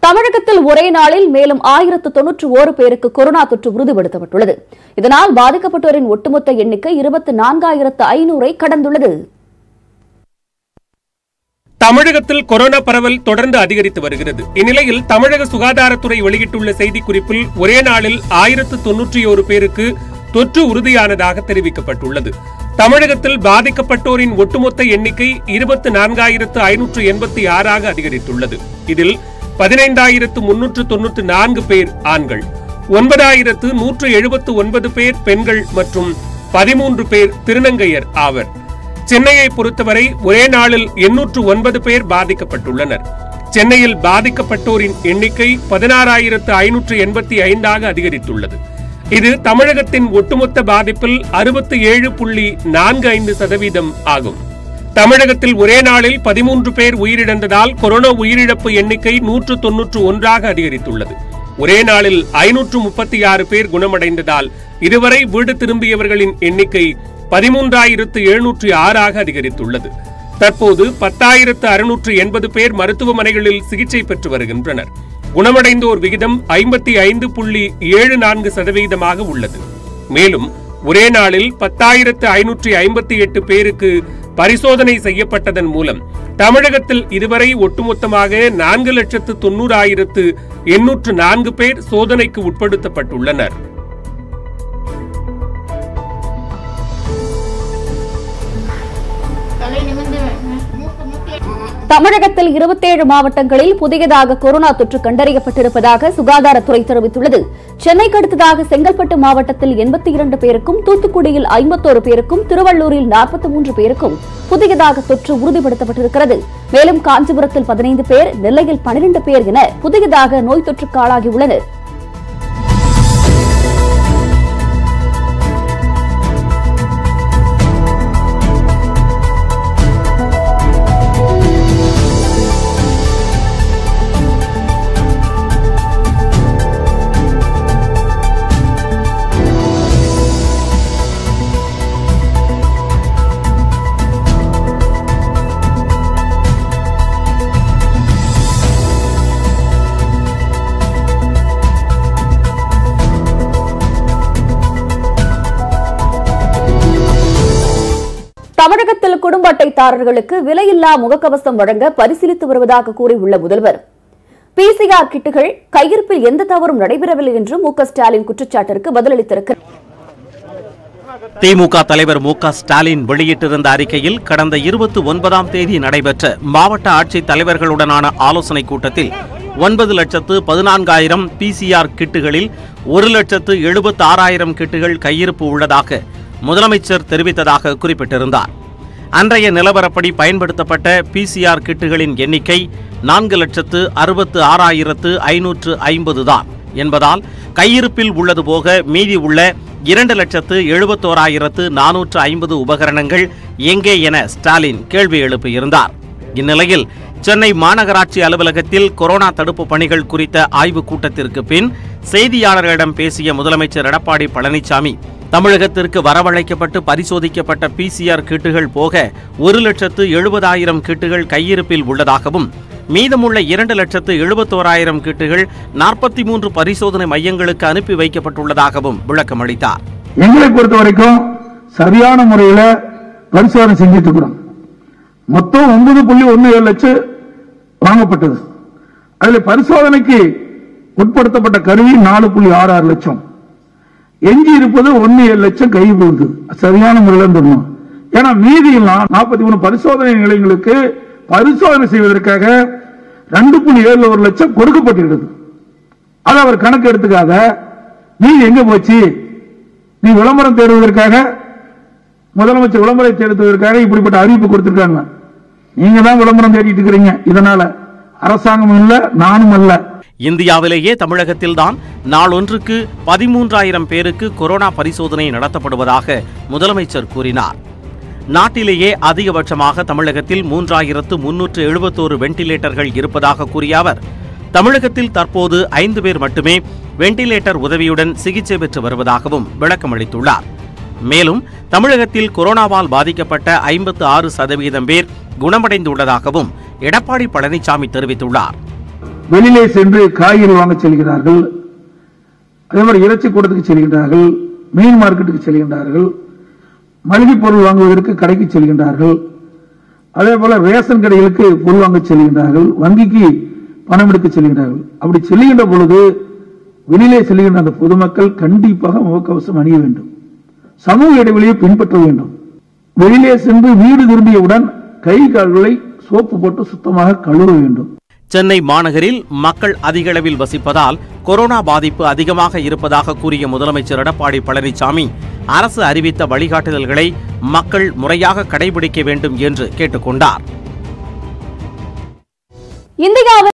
தமிழகத்தில் ஒரே நாளில் மேலும் ஆயிரத்து தொன்னூற்று ஓரு பேருக்கு கொரோனா தொற்று உறுதிப்படுத்தப்பட்டுள்ளது இதனால் பாதிக்கப்பட்டோரின் ஒட்டுமொத்த எண்ணிக்கை இருபத்தி நான்காயிரத்து ஐநூறை கடந்துள்ளது தமிழகத்தில் கொரோனா பரவல் தொடர்ந்து அதிகரித்து வருகிறது இந்நிலையில் தமிழக சுகாதாரத்துறை வெளியிட்டுள்ள செய்திக்குறிப்பில் ஒரே நாளில் ஆயிரத்து தொன்னூற்றி ஒரு பேருக்கு தொற்று உறுதியானதாக தெரிவிக்கப்பட்டுள்ளது தமிழகத்தில் பாதிக்கப்பட்டோரின் ஒட்டுமொத்த எண்ணிக்கை இருபத்தி நான்காயிரத்து ஐநூற்று எண்பத்தி ஆறாக அதிகரித்துள்ளது இதில் பதினைந்தாயிரத்து முன்னூற்று தொன்னூற்று நான்கு பேர் ஆண்கள் ஒன்பதாயிரத்து நூற்று எழுபத்து ஒன்பது பேர் பெண்கள் மற்றும் பதிமூன்று பேர் திருநங்கையர் ஆவர் சென்னையை பொறுத்தவரை ஒரே நாளில் எண்ணூற்று ஒன்பது பேர் பாதிக்கப்பட்டுள்ளனர் சென்னையில் பாதிக்கப்பட்டோரின் எண்ணிக்கை பதினாறாயிரத்து ஐநூற்று எண்பத்தி ஐந்தாக அதிகரித்துள்ளது இது தமிழகத்தின் ஒட்டுமொத்த பாதிப்பில் அறுபத்தி ஏழு புள்ளி நான்கு ஐந்து சதவீதம் ஆகும் தமிழகத்தில் ஒரே நாளில் பதிமூன்று பேர் உயிரிழந்ததால் கொரோனா உயிரிழப்பு எண்ணிக்கை நூற்று தொன்னூற்று ஒன்றாக அதிகரித்துள்ளது ஒரே நாளில் ஐநூற்று முப்பத்தி ஆறு பேர் குணமடைந்ததால் இதுவரை வீடு திரும்பியவர்களின் எண்ணிக்கை பதிமூன்றாயிரத்து எழுநூற்று ஆறாக அதிகரித்துள்ளது தற்போது பத்தாயிரத்து அறுநூற்று எண்பது பேர் மருத்துவமனைகளில் சிகிச்சை பெற்று வருகின்றனர் குணமடைந்தோர் விகிதம் ஐம்பத்தி ஐந்து புள்ளி ஏழு நான்கு சதவீதமாக உள்ளது மேலும் ஒரே நாளில் பத்தாயிரத்து ஐநூற்றி ஐம்பத்தி எட்டு பேருக்கு பரிசோதனை செய்யப்பட்டதன் மூலம் தமிழகத்தில் இதுவரை ஒட்டுமொத்தமாக நான்கு லட்சத்து தொண்ணூறாயிரத்து எண்ணூற்று நான்கு பேர் சோதனைக்கு உட்படுத்தப்பட்டுள்ளனர் தலை நிமிர்ந்து மூக்கு மூக்கு தமிழகத்தில் இருபத்தேழு மாவட்டங்களில் புதியதாக கொரோனா தொற்று கண்டறியப்பட்டிருப்பதாக சுகாதாரத்துறை தெரிவித்துள்ளது சென்னைக்கு அடுத்ததாக செங்கல்பட்டு மாவட்டத்தில் எண்பத்தி இரண்டு பேருக்கும் தூத்துக்குடியில் ஐம்பத்தோரு பேருக்கும் திருவள்ளூரில் நாற்பத்தி மூன்று பேருக்கும் புதியதாக தொற்று உறுதிப்படுத்தப்பட்டிருக்கிறது மேலும் காஞ்சிபுரத்தில் பதினைந்து பேர் நெல்லையில் பனிரெண்டு பேர் என புதியதாக நோய் தொற்றுக்கு ஆளாகியுள்ளனர் தமிழகத்தில் குடும்ப அட்டைதாரர்களுக்கு விலையில்லா முகக்கவசம் வழங்க பரிசீலித்து வருவதாக கூறியுள்ள முதல்வர் பிசிஆர் கிட்டுகள் கையிருப்பில் எந்த தவறும் நடைபெறவில்லை என்று மு க ஸ்டாலின் குற்றச்சாட்டிற்கு பதிலளித்திருக்கிறார் திமுக தலைவர் மு க ஸ்டாலின் வெளியிட்டிருந்த அறிக்கையில் கடந்த இருபத்தி ஒன்பதாம் தேதி நடைபெற்ற மாவட்ட ஆட்சித் தலைவர்களுடனான ஆலோசனைக் கூட்டத்தில் ஒன்பது லட்சத்து பதினான்காயிரம் பிசிஆர் கிட்டுகளில் ஒரு லட்சத்து எழுபத்தி ஆறாயிரம் கிட்டுகள் கையிருப்பு உள்ளதாக முதலமைச்சர் தெரிவித்ததாக குறிப்பிட்டிருந்தார் அன்றைய நிலவரப்படி பயன்படுத்தப்பட்ட பிசிஆர் கிட்டுகளின் எண்ணிக்கை நான்கு லட்சத்து அறுபத்து ஆறாயிரத்து ஐநூற்று ஐம்பது தான் என்பதால் கையிருப்பில் உள்ளது போக மீதி உள்ள இரண்டு லட்சத்து எழுபத்தோராயிரத்து நானூற்று ஐம்பது உபகரணங்கள் எங்கே என ஸ்டாலின் கேள்வி எழுப்பியிருந்தார் இந்நிலையில் சென்னை மாநகராட்சி அலுவலகத்தில் கொரோனா தடுப்பு பணிகள் குறித்த ஆய்வுக் கூட்டத்திற்கு பின் செய்தியாளர்களிடம் பேசிய முதலமைச்சர் எடப்பாடி பழனிசாமி தமிழகத்திற்கு வரவழைக்கப்பட்டு பரிசோதிக்கப்பட்ட பிசிஆர் கிட்டுகள் போக ஒரு லட்சத்து எழுபதாயிரம் கிட்டுகள் கையிருப்பில் உள்ளதாகவும் மீதமுள்ள இரண்டு லட்சத்து எழுபத்தோராயிரம் கிட்டுகள் நாற்பத்தி மூன்று பரிசோதனை மையங்களுக்கு அனுப்பி வைக்கப்பட்டுள்ளதாகவும் விளக்கமளித்தார் எங்களை பொறுத்த வரைக்கும் சரியான முறையில பரிசோதனை செஞ்சுட்டு இருக்கிறோம் மொத்தம் ஒன்பது புள்ளி ஒன்னு ஏழு லட்சம் வாங்கப்பட்டது அதுல பரிசோதனைக்கு உட்படுத்தப்பட்ட கருவி நாலு புள்ளி ஆறு ஆறு லட்சம் எஞ்சி இருப்பது ஒன்னு ஏழு லட்சம் கை போகுது சரியான முறையில் தரணும் ஏன்னா மீதி எல்லாம் நாற்பத்தி மூணு பரிசோதனை நிலையங்களுக்கு பரிசோதனை செய்வதற்காக ரெண்டு புள்ளி ஏழு ஒரு லட்சம் கொடுக்கப்பட்டிருக்கிறது அதை அவர் கணக்கு எடுத்துக்காத மீதி எங்க போச்சு நீ விளம்பரம் தேடுவதற்காக முதலமைச்சர் விளம்பரம் தேடுவதற்காக இப்படிப்பட்ட அறிவிப்பு கொடுத்திருக்காங்க நீங்க தான் விளம்பரம் தேடிட்டு இருக்கிறீங்க இதனால அரசாங்கம் இல்ல நானும் அல்ல இந்தியாவிலேயே தமிழகத்தில்தான் நாளொன்றுக்கு பதிமூன்றாயிரம் பேருக்கு கொரோனா பரிசோதனை நடத்தப்படுவதாக முதலமைச்சர் கூறினார் நாட்டிலேயே அதிகபட்சமாக தமிழகத்தில் மூன்றாயிரத்து முன்னூற்று எழுபத்தோரு வெண்டிலேட்டர்கள் இருப்பதாக கூறிய அவர் தமிழகத்தில் தற்போது ஐந்து பேர் மட்டுமே வெண்டிலேட்டர் உதவியுடன் சிகிச்சை பெற்று வருவதாகவும் விளக்கமளித்துள்ளார் மேலும் தமிழகத்தில் கொரோனாவால் பாதிக்கப்பட்ட ஐம்பத்து ஆறு சதவீதம் பேர் குணமடைந்துள்ளதாகவும் எடப்பாடி பழனிசாமி தெரிவித்துள்ளார் வெளியிலே சென்று காய்கறி வாங்க செல்கிறார்கள் அதே மாதிரி இறைச்சி கூடத்துக்கு செல்கின்றார்கள் மீன் மார்க்கெட்டுக்கு செல்கின்றார்கள் மளிகை பொருள் வாங்குவதற்கு கடைக்கு செல்கின்றார்கள் அதே போல ரேஷன் கடைகளுக்கு பொருள் வாங்க செல்கின்றார்கள் வங்கிக்கு பணம் எடுக்க செல்கின்றார்கள் அப்படி செல்லுகின்ற பொழுது வெளியிலே செல்கின்ற அந்த பொதுமக்கள் கண்டிப்பாக முகக்கவசம் அணிய வேண்டும் சமூக இடைவெளியை பின்பற்ற வேண்டும் வெளியிலே சென்று வீடு திரும்பியவுடன் கை கால்களை சோப்பு போட்டு சுத்தமாக கழுவ வேண்டும் சென்னை மாநகரில் மக்கள் அதிக அளவில் வசிப்பதால் கொரோனா பாதிப்பு அதிகமாக இருப்பதாக கூறிய முதலமைச்சர் எடப்பாடி பழனிசாமி அரசு அறிவித்த வழிகாட்டுதல்களை மக்கள் முறையாக கடைபிடிக்க வேண்டும் என்று கேட்டுக்கொண்டார் இந்தியாவில்